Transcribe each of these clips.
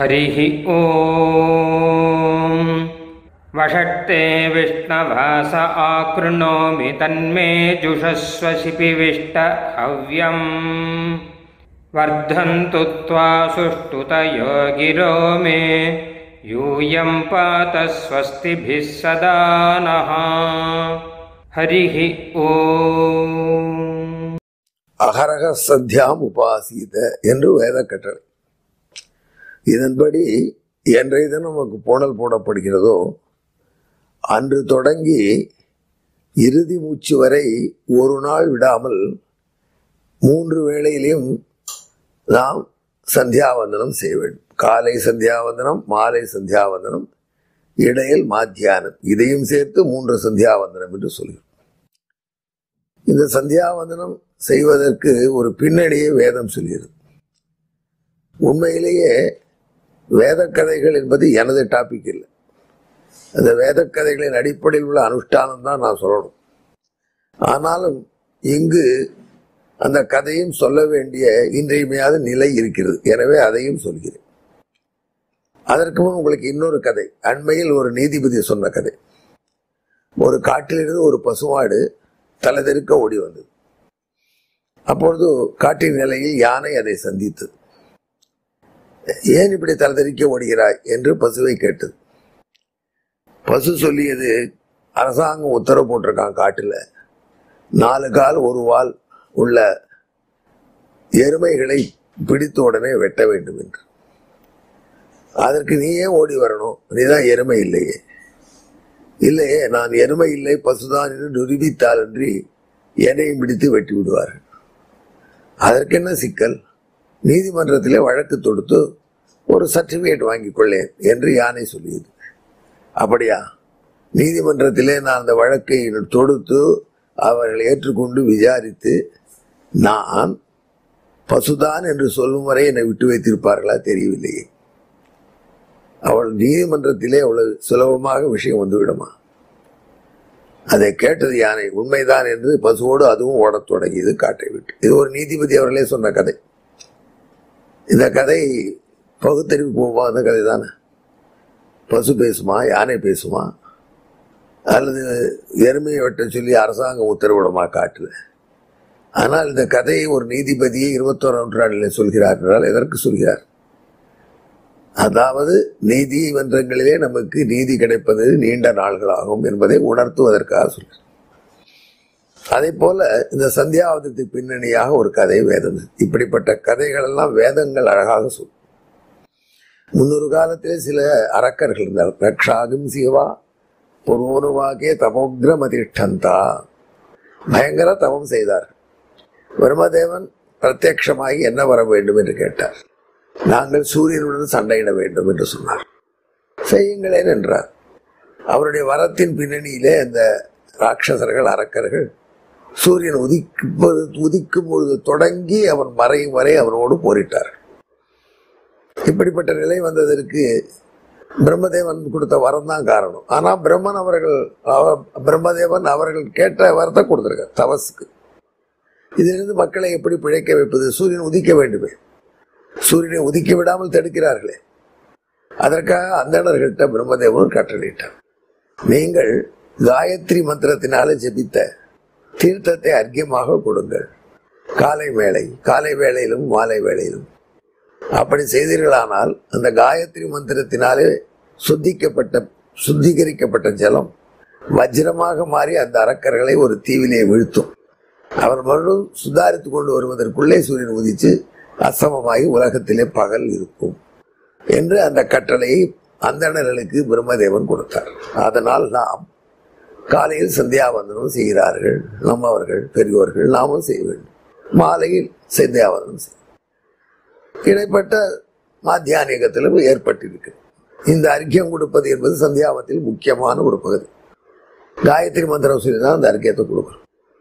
हरिः ॐ वषट्ते विष्णवास आकृणोमि तन्मे जुषस्व शिपिविष्ट हव्यम् वर्धन्तु त्वा सुष्ठुतयो गिरो मे यूयं पात स्वस्तिभिः सदा नः हरिः ॐ அகரக சத்தியாம் உபாசித என்று வேத கட்டளை இதன்படி என்றைய தினம் நமக்கு போனல் போடப்படுகிறதோ அன்று தொடங்கி இறுதி மூச்சு வரை ஒரு நாள் விடாமல் மூன்று வேளையிலையும் நாம் சந்தியாவந்தனம் செய்ய வேண்டும் காலை சந்தியாவந்தனம் மாலை சந்தியாவந்தனம் இடையில் மாத்தியானம் இதையும் சேர்த்து மூன்று சந்தியாவந்தனம் என்று சொல்கிறோம் இந்த சந்தியாவந்தனம் செய்வதற்கு ஒரு பின்னணியை வேதம் சொல்கிறது உண்மையிலேயே வேதக்கதைகள் என்பது எனது டாபிக் இல்லை அந்த வேதக்கதைகளின் அடிப்படையில் உள்ள அனுஷ்டானம் தான் நான் சொல்லணும் ஆனாலும் இங்கு அந்த கதையும் சொல்ல வேண்டிய இன்றியமையாத நிலை இருக்கிறது எனவே அதையும் சொல்கிறேன் அதற்கு முன் உங்களுக்கு இன்னொரு கதை அண்மையில் ஒரு நீதிபதி சொன்ன கதை ஒரு காட்டிலிருந்து ஒரு பசுமாடு தலைதெருக்க ஓடி வந்தது அப்பொழுது காட்டின் நிலையில் யானை அதை சந்தித்தது ஏன் இப்படி தலைதெறிக்க ஓடுகிறாய் என்று பசுவை கேட்டது பசு சொல்லியது அரசாங்கம் உத்தரவு போட்டிருக்கான் காட்டுல நாலு கால் ஒரு வால் உள்ள எருமைகளை பிடித்த உடனே வெட்ட வேண்டும் என்று அதற்கு நீ ஏன் ஓடி வரணும் நீதான் எருமை இல்லையே இல்லையே நான் எருமை இல்லை பசுதான் என்று நிரூபித்தால் அன்றி என்னையும் பிடித்து வெட்டி விடுவார்கள் அதற்கு என்ன சிக்கல் நீதிமன்றத்திலே வழக்கு தொடுத்து ஒரு சர்டிபிகேட் வாங்கிக் கொள்ளேன் என்று யானை சொல்லியது அப்படியா நீதிமன்றத்திலே நான் அந்த வழக்கை தொடுத்து அவர்கள் ஏற்றுக்கொண்டு விசாரித்து நான் பசுதான் என்று சொல்லும் வரை என்னை விட்டு வைத்திருப்பார்களா தெரியவில்லையே அவள் நீதிமன்றத்திலே அவ்வளவு சுலபமாக விஷயம் வந்துவிடுமா அதை கேட்டது யானை உண்மைதான் என்று பசுவோடு அதுவும் ஓடத் தொடங்கியது காட்டை விட்டு இது ஒரு நீதிபதி அவர்களே சொன்ன கதை இந்த கதை பகுத்தறிவு போவா அந்த கதை தானே பசு பேசுமா யானை பேசுமா அல்லது எருமையை வெட்ட சொல்லி அரசாங்கம் உத்தரவிடுமா காட்டுல ஆனால் இந்த கதையை ஒரு நீதிபதியை இருபத்தோராம் நூற்றாண்டில் சொல்கிறார் என்றால் எதற்கு சொல்கிறார் அதாவது நீதிமன்றங்களிலே நமக்கு நீதி கிடைப்பது நீண்ட நாள்களாகும் என்பதை உணர்த்துவதற்காக சொல்கிறார் அதே போல இந்த சந்தியாவதத்துக்கு பின்னணியாக ஒரு கதை வேதம் இப்படிப்பட்ட கதைகள் எல்லாம் வேதங்கள் அழகாக சொல் முன்னொரு காலத்திலே சில அரக்கர்கள் இருந்தார் ரக்ஷாகும் சிவா பொருவாகே தமோக்ரமதிஷ்டந்தா பயங்கர தவம் செய்தார் பிரம்மதேவன் பிரத்யட்சமாகி என்ன வர வேண்டும் என்று கேட்டார் நாங்கள் சூரியனுடன் சண்டையிட வேண்டும் என்று சொன்னார் செய்யுங்களேன் என்றார் அவருடைய வரத்தின் பின்னணியிலே அந்த ராட்சசர்கள் அரக்கர்கள் சூரியன் உதிப்பது உதிக்கும் பொழுது தொடங்கி அவன் மறையும் வரை அவனோடு போரிட்டார் இப்படிப்பட்ட நிலை வந்ததற்கு பிரம்மதேவன் கொடுத்த வரம் தான் காரணம் ஆனா பிரம்மன் அவர்கள் அவ- பிரம்மதேவன் அவர்கள் கேட்ட வரத்தை கொடுத்திருக்கார் தவசுக்கு இதிலிருந்து மக்களை எப்படி பிழைக்க வைப்பது சூரியன் உதிக்க வேண்டுமே சூரியனை உதிக்க விடாமல் தடுக்கிறார்களே அதற்காக அந்தணர்கள்ட்ட பிரம்மதேவன் கட்டளையிட்டார் நீங்கள் காயத்ரி மந்திரத்தினாலே ஜெபித்த தீர்த்தத்தை அர்க்கியமாக கொடுங்கள் காலை வேளை காலை வேளையிலும் மாலை வேளையிலும் அப்படி செய்தீர்களானால் அந்த காயத்ரி மந்திரத்தினாலே சுத்திக்கப்பட்ட சுத்திகரிக்கப்பட்ட ஜலம் வஜ்ரமாக மாறி அந்த அரக்கர்களை ஒரு தீவிலே வீழ்த்தும் அவர் மறுபடியும் சுதாரித்து கொண்டு வருவதற்குள்ளே சூரியன் உதித்து அசமமாகி உலகத்திலே பகல் இருக்கும் என்று அந்த கட்டளையை அந்தணர்களுக்கு பிரம்மதேவன் கொடுத்தார் அதனால் நாம் காலையில் சந்தியாவந்தனம் செய்கிறார்கள் நம்மவர்கள் பெரியோர்கள் நாமும் செய்ய வேண்டும் மாலையில் சந்தியாவந்தனம் செய்ய இடைப்பட்ட மாத்தியானிகத்திலும் ஏற்பட்டிருக்கு இந்த அறிக்கியம் கொடுப்பது என்பது சந்தியாவத்தில் முக்கியமான ஒரு பகுதி காயத்ரி மந்திரம் சொல்லி தான் அந்த அறிக்கையத்தை கொடுக்கணும்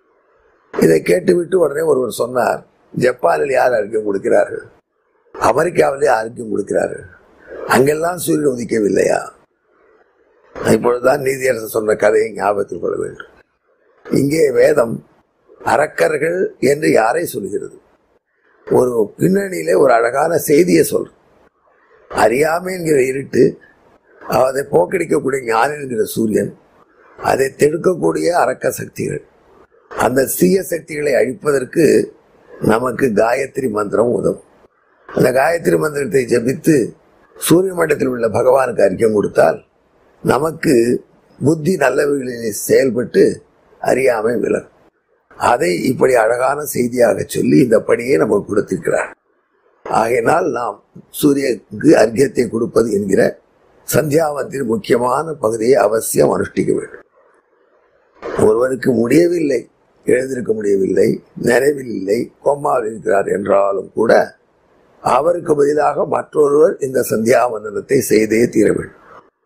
இதை கேட்டுவிட்டு உடனே ஒருவர் சொன்னார் ஜப்பானில் யார் அறிக்கையம் கொடுக்கிறார்கள் அமெரிக்காவிலே அறிக்கையம் கொடுக்கிறார்கள் அங்கெல்லாம் சூரியன் உதிக்கவில்லையா இப்பொழுதுதான் நீதியரசர் சொன்ன கதையை ஞாபகத்தில் கொள்ள வேண்டும் இங்கே வேதம் அரக்கர்கள் என்று யாரை சொல்கிறது ஒரு பின்னணியிலே ஒரு அழகான செய்தியை சொல்ற அறியாமை என்கிற இருட்டு அதை போக்கடிக்கக்கூடிய ஞானம் என்கிற சூரியன் அதை தெடுக்கக்கூடிய அரக்க சக்திகள் அந்த தீய சக்திகளை அழிப்பதற்கு நமக்கு காயத்ரி மந்திரம் உதவும் அந்த காயத்ரி மந்திரத்தை ஜபித்து சூரிய மண்டலத்தில் உள்ள பகவானுக்கு அறிக்கம் கொடுத்தால் நமக்கு புத்தி நல்லவைகளில் செயல்பட்டு அறியாமை விலகும் அதை இப்படி அழகான செய்தியாக சொல்லி இந்த பணியை நமக்கு கொடுத்திருக்கிறார் ஆகையினால் நாம் சூரியனுக்கு அர்க்கியத்தை கொடுப்பது என்கிற சந்தியாவத்தின் முக்கியமான பகுதியை அவசியம் அனுஷ்டிக்க வேண்டும் ஒருவருக்கு முடியவில்லை எழுந்திருக்க முடியவில்லை நிறைவில் இல்லை கோமாவில் இருக்கிறார் என்றாலும் கூட அவருக்கு பதிலாக மற்றொருவர் இந்த சந்தியாவந்தனத்தை செய்தே தீர வேண்டும்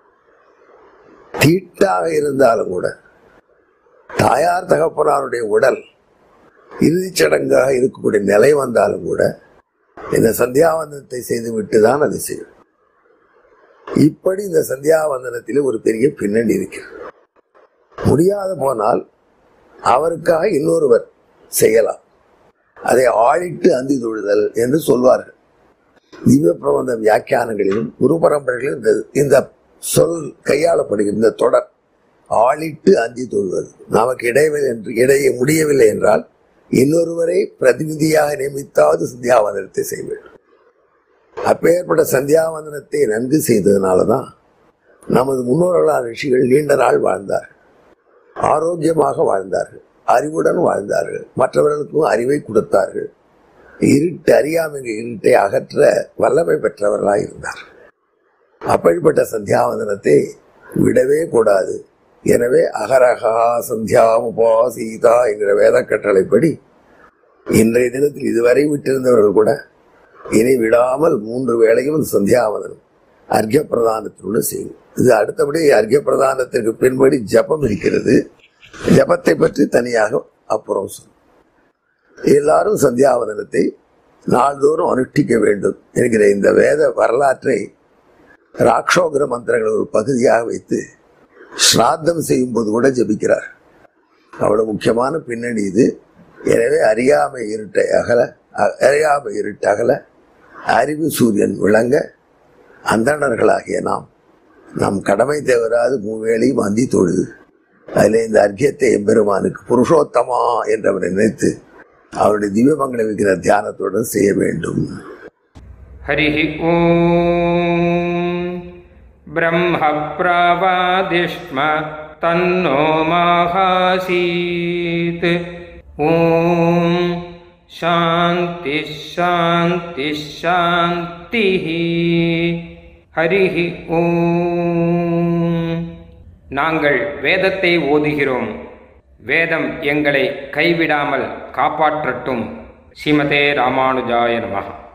தீட்டாக இருந்தாலும் கூட தாயார் தகப்பனாருடைய உடல் இறுதிச் சடங்காக இருக்கக்கூடிய நிலை வந்தாலும் கூட இந்த சந்தியாவந்தனத்தை செய்துவிட்டு தான் அதை செய்யும் இப்படி இந்த சந்தியாவந்தனத்தில் ஒரு பெரிய பின்னணி இருக்கிறது முடியாத போனால் அவருக்காக இன்னொருவர் செய்யலாம் அதை ஆழிட்டு அந்தி தொழுதல் என்று சொல்வார்கள் திவ்ய பிரபந்த வியாக்கியானங்களிலும் குரு பரம்பரைகளிலும் இந்த இந்த சொல் கையாளப்படுகிற இந்த தொடர் ஆளிட்டு அந்தி தொழுவது நமக்கு இடைவெளி என்று இடைய முடியவில்லை என்றால் இன்னொருவரை பிரதிநிதியாக நியமித்தாவது சந்தியாவந்தனத்தை செய்ய வேண்டும் அப்பேற்பட்ட சந்தியாவந்தனத்தை நன்கு செய்ததுனாலதான் நமது முன்னோர்களான ரிஷிகள் நீண்ட நாள் வாழ்ந்தார்கள் ஆரோக்கியமாக வாழ்ந்தார்கள் அறிவுடன் வாழ்ந்தார்கள் மற்றவர்களுக்கும் அறிவை கொடுத்தார்கள் இருட்டு அறியாமை இருட்டை அகற்ற வல்லமை பெற்றவர்களாக இருந்தார் அப்படிப்பட்ட சந்தியாவந்தனத்தை விடவே கூடாது எனவே அகரகா சந்தியாமுபாசீதா என்கிற வேத கட்டளைப்படி இன்றைய தினத்தில் இதுவரை விட்டிருந்தவர்கள் கூட இனி விடாமல் மூன்று வேளையும் சந்தியாவதனம் அர்க்க பிரதானத்தினுடன் செய்யும் இது அடுத்தபடி அர்க்க பிரதானத்திற்கு பின்படி ஜபம் இருக்கிறது ஜபத்தை பற்றி தனியாக அப்புறம் சொல்லும் எல்லாரும் சந்தியாவதனத்தை நாள்தோறும் அனுஷ்டிக்க வேண்டும் என்கிற இந்த வேத வரலாற்றை ராக்ஷோகர மந்திரங்கள் ஒரு பகுதியாக வைத்து ஸ்ராத்தம் செய்யும் போது கூட ஜபிக்கிறார் அவ்வளவு முக்கியமான பின்னணி இது எனவே அறியாமை இருட்டை அகல அ- அறியாமை இருட்டு அகல அறிவு சூரியன் விளங்க அந்தணர்களாகிய நாம் நம் கடமை தவறாது மூவேளையும் அந்தி தொழுது அதில் இந்த அர்க்கியத்தை எம்பெருமானுக்கு புருஷோத்தமா என்றவரை நினைத்து அவருடைய திவ்யமங்களை வைக்கிற தியானத்துடன் செய்ய வேண்டும் हरिः ॐ ब्रह्मप्रावादिष्म तन्नो माहासीत् ॐ शान्तिः शान्तिः शान्तिः ஹரிஹ ஓம் நாங்கள் வேதத்தை ஓதுகிறோம் வேதம் எங்களை கைவிடாமல் காப்பாற்றட்டும் ஸ்ரீமதே ராமானுஜாய நமः